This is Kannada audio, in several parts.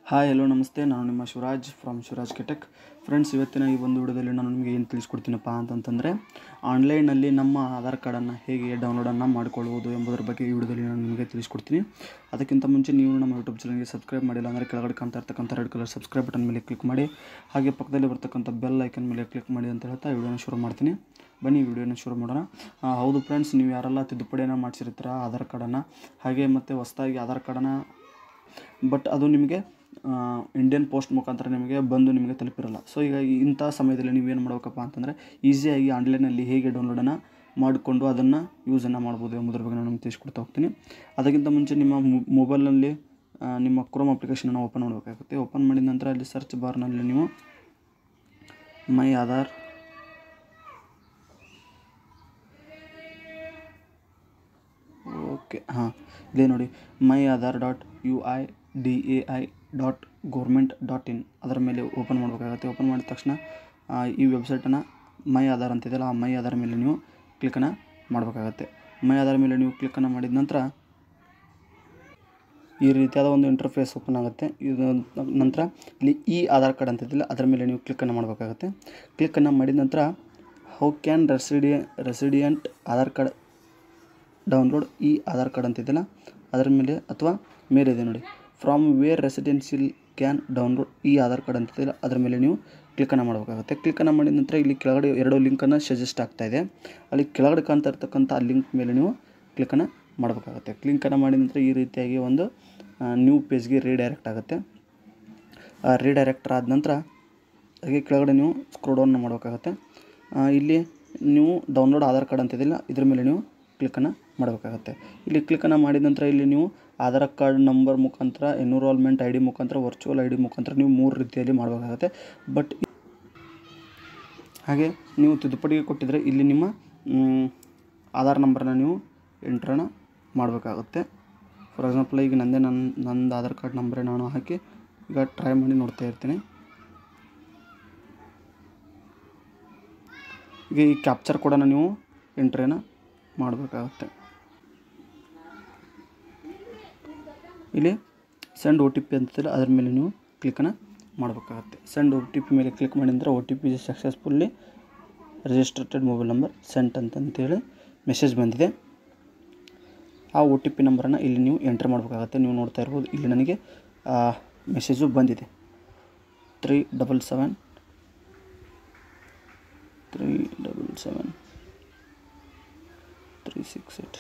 ಹಾಯ್ ಹಲೋ ನಮಸ್ತೆ ನಾನು ನಿಮ್ಮ Shivaraj from Shivaraj K Tech friends ಇವತ್ತಿನ ಈ ಒಂದು ವಿಡಿಯೋದಲ್ಲಿ ನಾನು ನಿಮಗೆ ಏನು ತಿಳಿಸ್ಕೊಡ್ತೀನಪ್ಪ ಅಂತಂತಂದರೆ ಆನ್ಲೈನಲ್ಲಿ ನಮ್ಮ ಆಧಾರ್ ಕಾರ್ಡನ್ನು ಹೇಗೆ ಡೌನ್ಲೋಡನ್ನು ಮಾಡಿಕೊಳ್ಳುವುದು ಎಂಬುದರ ಬಗ್ಗೆ ಈ ವಿಡಿಯೋದಲ್ಲಿ ನಾನು ನಿಮಗೆ ತಿಳಿಸ್ಕೊಡ್ತೀನಿ ಅದಕ್ಕಿಂತ ಮುಂಚೆ ನೀವು ನಮ್ಮ ಯೂಟ್ಯೂಬ್ ಚಾನಲ್ಗೆ ಸಬ್ಸ್ಕ್ರೈಬ್ ಮಾಡಿಲ್ಲ ಅಂದರೆ ಕೆಳಗಡೆ ಕಾಣ್ತಾ ಇರ್ತಕ್ಕಂಥ ರೆಡ್ ಕಲರ್ ಸಬ್ಸ್ಕ್ರೈಬ್ ಬಟನ್ ಮೇಲೆ ಕ್ಲಿಕ್ ಮಾಡಿ ಹಾಗೆ ಪಕ್ಕದಲ್ಲಿ ಬರ್ತಕ್ಕಂಥ ಬೆಲ್ ಐಕನ್ ಮೇಲೆ ಕ್ಲಿಕ್ ಮಾಡಿ ಅಂತ ಹೇಳ್ತಾ ವಿಡಿಯೋನ ಶುರು ಮಾಡ್ತೀನಿ ಬನ್ನಿ ವಿಡಿಯೋನ ಶುರು ಮಾಡೋಣ ಆ, ಹೌದು ಫ್ರೆಂಡ್ಸ್ ನೀವು ಯಾರೆಲ್ಲ ತಿದ್ದುಪಡಿಯನ್ನು ಮಾಡಿಸಿರ್ತೀರ ಆಧಾರ್ ಕಾರ್ಡನ್ನು ಹಾಗೆ ಮತ್ತು ಹೊಸದಾಗಿ ಆಧಾರ್ ಕಾರ್ಡನ್ನು ಬಟ್ ಅದು ನಿಮಗೆ ಇಂಡಿಯನ್ ಪೋಸ್ಟ್ ಮುಖಾಂತರ ನಿಮಗೆ ಬಂದು ನಿಮಗೆ ತಲುಪಿರಲ್ಲ ಸೊ ಈಗ ಇಂಥ ಸಮಯದಲ್ಲಿ ನೀವೇನು ಮಾಡಬೇಕಪ್ಪ ಅಂತಂದರೆ ಈಸಿಯಾಗಿ ಆನ್ಲೈನಲ್ಲಿ ಹೇಗೆ ಡೌನ್ಲೋಡನ್ನು ಮಾಡಿಕೊಂಡು ಅದನ್ನು ಯೂಸನ್ನು ಮಾಡ್ಬೋದು ಎಂಬುದ್ರ ಬಗ್ಗೆ ನಾನು ನಿಮ್ಗೆ ತಿಳಿಸ್ಕೊಡ್ತಾ ಹೋಗ್ತೀನಿ ಅದಕ್ಕಿಂತ ಮುಂಚೆ ನಿಮ್ಮ ಮೊಬೈಲ್ನಲ್ಲಿ ನಿಮ್ಮ ಕ್ರೋಮ್ ಅಪ್ಲಿಕೇಶನನ್ನು ಓಪನ್ ಮಾಡಬೇಕಾಗುತ್ತೆ ಓಪನ್ ಮಾಡಿದ ನಂತರ ಅಲ್ಲಿ ಸರ್ಚ್ ಬಾರ್ನಲ್ಲಿ ನೀವು ಮೈ ಆಧಾರ್ ಓಕೆ ಹಾಂ ಇದೇ ನೋಡಿ my Aadhaar dot U I D A I dot government dot in ಅದರ ಮೇಲೆ ಓಪನ್ ಮಾಡಬೇಕಾಗತ್ತೆ ಓಪನ್ ಮಾಡಿದ ತಕ್ಷಣ ಆ, ಈ ವೆಬ್ಸೈಟನ್ನು ಮೈ ಆಧಾರ್ ಅಂತಿದೆಯಲ್ಲ ಆ ಮೈ ಆಧಾರ್ ಮೇಲೆ ನೀವು ಕ್ಲಿಕ್ಕನ್ನು ಮಾಡಬೇಕಾಗತ್ತೆ ಮೈ ಆಧಾರ್ ಮೇಲೆ ನೀವು ಕ್ಲಿಕ್ಕನ್ನು ಮಾಡಿದ ನಂತರ ಈ ರೀತಿಯಾದ ಒಂದು ಇಂಟರ್ಫೇಸ್ ಓಪನ್ ಆಗುತ್ತೆ ಇದು ನಂತರ ಇಲ್ಲಿ ಈ ಆಧಾರ್ ಕಾರ್ಡ್ ಅಂತಿದ್ದಿಲ್ಲ ಅದರ ಮೇಲೆ ನೀವು ಕ್ಲಿಕ್ಕನ್ನು ಮಾಡಬೇಕಾಗತ್ತೆ ಕ್ಲಿಕ್ಕನ್ನು ಮಾಡಿದ ನಂತರ ಹೌ ಕ್ಯಾನ್ ರೆಸಿಡಿಯ resident Aadhaar card download e Aadhaar card ಅಂತಿದೆಯಲ್ಲ ಅದರ ಮೇಲೆ ಅಥವಾ ಮೇಲಿದೆ ನೋಡಿ from where residential can download e Aadhaar card ಅಂತಿದೆಯಲ್ಲ ಅದರ ಮೇಲೆ ನೀವು ಕ್ಲಿಕ್ಕನ್ನು ಮಾಡಬೇಕಾಗುತ್ತೆ ಕ್ಲಿಕ್ಕನ್ನು ಮಾಡಿದ ನಂತರ ಇಲ್ಲಿ ಕೆಳಗಡೆ ಎರಡು ಲಿಂಕನ್ನು ಸಜೆಸ್ಟ್ ಆಗ್ತಾ ಇದೆ ಅಲ್ಲಿ ಕೆಳಗಡೆ ಕಾಣ್ತಾ ಇರ್ತಕ್ಕಂಥ ಆ ಲಿಂಕ್ ಮೇಲೆ ನೀವು ಕ್ಲಿಕ್ಕನ್ನು ಮಾಡಬೇಕಾಗುತ್ತೆ ಕ್ಲಿಕ್ಕನ್ನು ಮಾಡಿದ ನಂತರ ಈ ರೀತಿಯಾಗಿ ಒಂದು ನ್ಯೂ ಪೇಜ್ಗೆ ರೀಡೈರೆಕ್ಟ್ ಆಗುತ್ತೆ ರೀಡೈರೆಕ್ಟರ್ ಆದ ನಂತರ ಹಾಗೆ ಕೆಳಗಡೆ ನೀವು ಸ್ಕ್ರೋಲ್ ಡೌನ್ ಮಾಡಬೇಕಾಗುತ್ತೆ ಆ, ಇಲ್ಲಿ ನೀವು ಡೌನ್ಲೋಡ್ ಆಧಾರ್ ಕಾರ್ಡ್ ಅಂತಿದಿಲ್ಲ ಇದ್ರ ಮೇಲೆ ನೀವು ಕ್ಲಿಕ್ಕನ್ನು ಮಾಡಬೇಕಾಗತ್ತೆ ಇಲ್ಲಿ ಕ್ಲಿಕ್ಕನ್ನು ಮಾಡಿದ ನಂತರ ಇಲ್ಲಿ ನೀವು ಆಧಾರ್ ಕಾರ್ಡ್ ನಂಬರ್ ಮುಖಾಂತರ ಎನ್ರೋಲ್ಮೆಂಟ್ ಐ ಡಿ ಮುಖಾಂತರ ವರ್ಚುವಲ್ ಐ ಡಿ ಮುಖಾಂತರ ನೀವು ಮೂರು ರೀತಿಯಲ್ಲಿ ಮಾಡಬೇಕಾಗತ್ತೆ ಬಟ್ ಹಾಗೆ ನೀವು ತಿದ್ದುಪಡಿಗೆ ಕೊಟ್ಟಿದ್ದರೆ ಇಲ್ಲಿ ನಿಮ್ಮ ಮ್, ಆಧಾರ್ ನಂಬರ್ನ ನೀವು ಎಂಟ್ರನ್ನ ಮಾಡಬೇಕಾಗುತ್ತೆ ಫಾರ್ ಎಕ್ಸಾಂಪಲ್ ಈಗ ನಂದೇ ನನ್ನ ನಂದು ಆಧಾರ್ ಕಾರ್ಡ್ ನಂಬರೇ ನಾನು ಹಾಕಿ ಈಗ ಟ್ರೈ ಮಾಡಿ ನೋಡ್ತಾ ಇರ್ತೀನಿ ಈಗ ಈ ಕ್ಯಾಪ್ಚರ್ ಕೂಡ ನೀವು ಎಂಟ್ರಿನ ಮಾಡಬೇಕಾಗುತ್ತೆ ಇಲ್ಲಿ ಸೆಂಡ್ ಒ ಟಿ ಪಿ ಅಂತಿಲ್ಲ ಅದ್ರ ಮೇಲೆ ನೀವು ಕ್ಲಿಕ್ಕನ್ನು ಮಾಡಬೇಕಾಗತ್ತೆ ಸೆಂಡ್ ಒ ಟಿ ಪಿ ಮೇಲೆ ಕ್ಲಿಕ್ ಮಾಡಿದ್ರೆ O T P successfully registered mobile number sent ಅಂತಂತೇಳಿ ಮೆಸೇಜ್ ಬಂದಿದೆ ಆ ಒ ಟಿ ಪಿ ನಂಬರನ್ನು ಇಲ್ಲಿ ನೀವು ಎಂಟ್ರ್ ಮಾಡಬೇಕಾಗತ್ತೆ ನೀವು ನೋಡ್ತಾ ಇರ್ಬೋದು ಇಲ್ಲಿ ನನಗೆ ಮೆಸೇಜು ಬಂದಿದೆ three double seven three double seven three six eight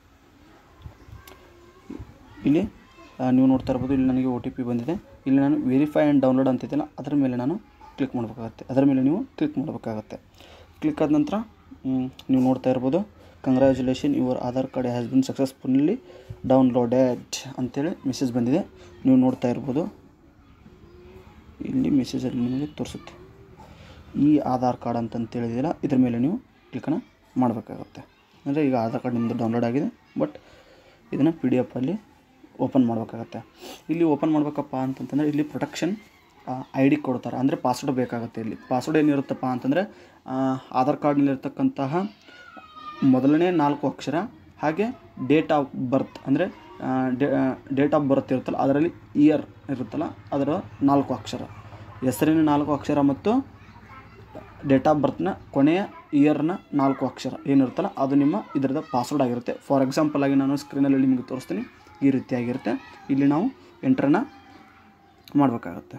ಇಲ್ಲಿ ಆ, ನೀವು ನೋಡ್ತಾ ಇರ್ಬೋದು ಇಲ್ಲಿ ನನಗೆ ಒ ಟಿ ಪಿ ಬಂದಿದೆ ಇಲ್ಲಿ ನಾನು ವೆರಿಫೈ ಆ್ಯಂಡ್ ಡೌನ್ಲೋಡ್ ಅಂತಿದ್ದೆಲ್ಲ ಅದರ ಮೇಲೆ ನಾನು ಕ್ಲಿಕ್ ಮಾಡಬೇಕಾಗತ್ತೆ ಅದರ ಮೇಲೆ ನೀವು ಕ್ಲಿಕ್ ಮಾಡಬೇಕಾಗತ್ತೆ ಕ್ಲಿಕ್ ಆದ ನಂತರ ಮ್, ನೀವು ನೋಡ್ತಾ ಇರ್ಬೋದು congratulation your Aadhaar card has been successfully downloaded ಅಂತೇಳಿ ಮೆಸೇಜ್ ಬಂದಿದೆ ನೀವು ನೋಡ್ತಾ ಇರ್ಬೋದು ಇಲ್ಲಿ ಮೆಸೇಜಲ್ಲಿ ನಿಮಗೆ ತೋರಿಸುತ್ತೆ ಈ ಆಧಾರ್ ಕಾರ್ಡ್ ಅಂತಂತ ಹೇಳಿದಿಲ್ಲ ಇದ್ರ ಮೇಲೆ ನೀವು ಕ್ಲಿಕ್ಕನ್ನು ಮಾಡಬೇಕಾಗುತ್ತೆ ಅಂದರೆ ಈಗ ಆಧಾರ್ ಕಾರ್ಡ್ ನಿಮ್ಮದು ಡೌನ್ಲೋಡ್ ಆಗಿದೆ ಬಟ್ ಇದನ್ನು ಪಿ ಡಿ ಎಫಲ್ಲಿ ಓಪನ್ ಮಾಡಬೇಕಾಗತ್ತೆ ಇಲ್ಲಿ ಓಪನ್ ಮಾಡಬೇಕಪ್ಪ ಅಂತಂತಂದರೆ ಇಲ್ಲಿ ಪ್ರೊಟೆಕ್ಷನ್ ಐ ಡಿ ಕೊಡ್ತಾರೆ ಅಂದರೆ ಪಾಸ್ವರ್ಡ್ ಬೇಕಾಗುತ್ತೆ ಇಲ್ಲಿ ಪಾಸ್ವರ್ಡ್ ಏನಿರುತ್ತಪ್ಪ ಅಂತಂದರೆ ಆ, ಆಧಾರ್ ಕಾರ್ಡ್ನಲ್ಲಿರ್ತಕ್ಕಂತಹ ಮೊದಲನೇ ನಾಲ್ಕು ಅಕ್ಷರ ಹಾಗೆ ಡೇಟ್ ಆಫ್ ಬರ್ತ್ ಅಂದರೆ ಡೇಟ್ ಆಫ್ ಬರ್ತ್ ಇರುತ್ತಲ್ಲ ಅದರಲ್ಲಿ ಇಯರ್ ಇರುತ್ತಲ್ಲ ಅದರ ನಾಲ್ಕು ಅಕ್ಷರ ಹೆಸರಿನ ನಾಲ್ಕು ಅಕ್ಷರ ಮತ್ತು ಡೇಟ್ ಆಫ್ ಬರ್ತ್ನ ಕೊನೆಯ ಇಯರ್ನ ನಾಲ್ಕು ಅಕ್ಷರ ಏನಿರುತ್ತಲ್ಲ ಅದು ನಿಮ್ಮ ಇದರದ ಪಾಸ್ವರ್ಡ್ ಆಗಿರುತ್ತೆ ಫಾರ್ ಎಕ್ಸಾಂಪಲ್ ಆಗಿ ನಾನು ಸ್ಕ್ರೀನಲ್ಲಿ ನಿಮಗೆ ತೋರಿಸ್ತೀನಿ ಈ ರೀತಿಯಾಗಿರುತ್ತೆ ಇಲ್ಲಿ ನಾವು ಎಂಟ್ರನ್ನ ಮಾಡಬೇಕಾಗತ್ತೆ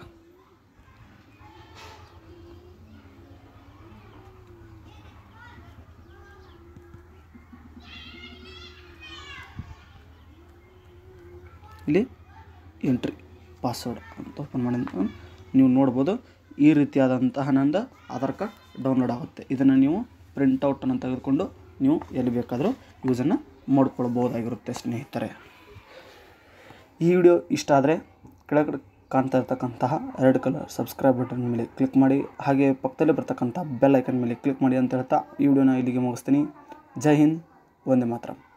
ಇಲ್ಲಿ ಎಂಟ್ರಿ ಪಾಸ್ವರ್ಡ್ ಅಂತ ಓಪನ್ ಮಾಡಿದ ನೀವು ನೋಡ್ಬೋದು ಈ ರೀತಿಯಾದಂತಹ ನಂದು ಆಧಾರ್ ಕಾರ್ಡ್ ಡೌನ್ಲೋಡ್ ಆಗುತ್ತೆ ಇದನ್ನು ನೀವು ಪ್ರಿಂಟೌಟನ್ನು ತೆಗೆದುಕೊಂಡು ನೀವು ಎಲ್ಲಿ ಬೇಕಾದರೂ ಯೂಸನ್ನು ಮಾಡ್ಕೊಳ್ಬೋದಾಗಿರುತ್ತೆ ಸ್ನೇಹಿತರೆ ಈ ವಿಡಿಯೋ ಇಷ್ಟ ಆದರೆ ಕೆಳಗಡೆ ಕಾಣ್ತಾ ಇರ್ತಕ್ಕಂತಹ ರೆಡ್ ಕಲರ್ ಸಬ್ಸ್ಕ್ರೈಬ್ ಬಟನ್ ಮೇಲೆ ಕ್ಲಿಕ್ ಮಾಡಿ ಹಾಗೆ ಪಕ್ಕದಲ್ಲೇ ಬರ್ತಕ್ಕಂಥ ಬೆಲ್ ಐಕನ್ ಮೇಲೆ ಕ್ಲಿಕ್ ಮಾಡಿ ಅಂತ ಹೇಳ್ತಾ ಈ ವಿಡಿಯೋನ ಇಲ್ಲಿಗೆ ಮುಗಿಸ್ತೀನಿ ಜೈ ಹಿಂದ್ ಒಂದೇ ಮಾತ್ರ